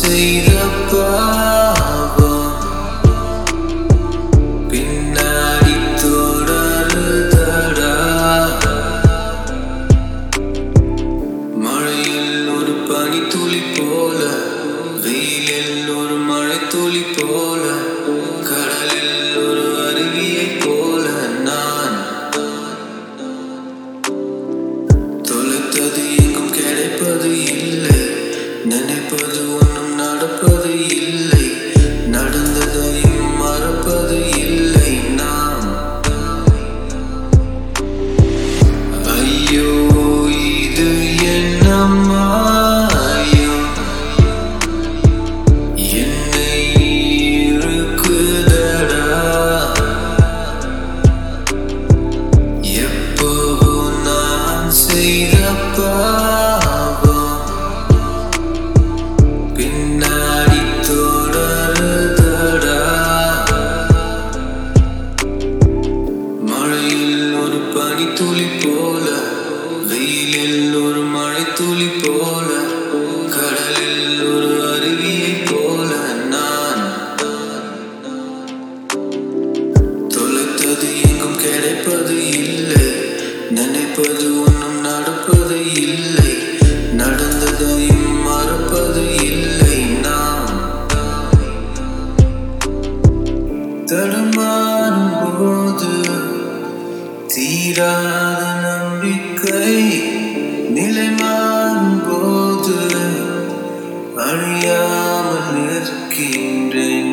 செய்த பாவம் பின்னாடி தொடருதடா மழையில் ஒரு பனி துளி போல வெயிலில் ஒரு மழை துளி போல கடலில் ஒரு அருவியை போல நான் தொலைத்தது எங்கும் கிடைப்பது இல்லை நினைப்பது ஒன்றும் நடப்பது இல்லை நடந்ததையும் மறப்பது இல்லை நாம் ஐயோ இது என்ன மாயம் என்னை இருக்குதடா எப்பவோ நான் செய்த பாவம் பின்னாடி தொடருதடா மழையில் ஒரு பனி துளி போல வெயிலில் ஒரு மழை துளி போல கடலில் ஒரு அருவியை போல நான் தொலைத்தது எங்கும் கிடைப்பது இல்லை நினைப்பது ஒன்றும் நடப்பது இல்லை நடந்ததையும் மறப்பது இல்லை நாம் தடுமாறும் போது தீராத நம்பிக்கை நிலை மாறும் போது அழியாமல் நிற்கின்றேன்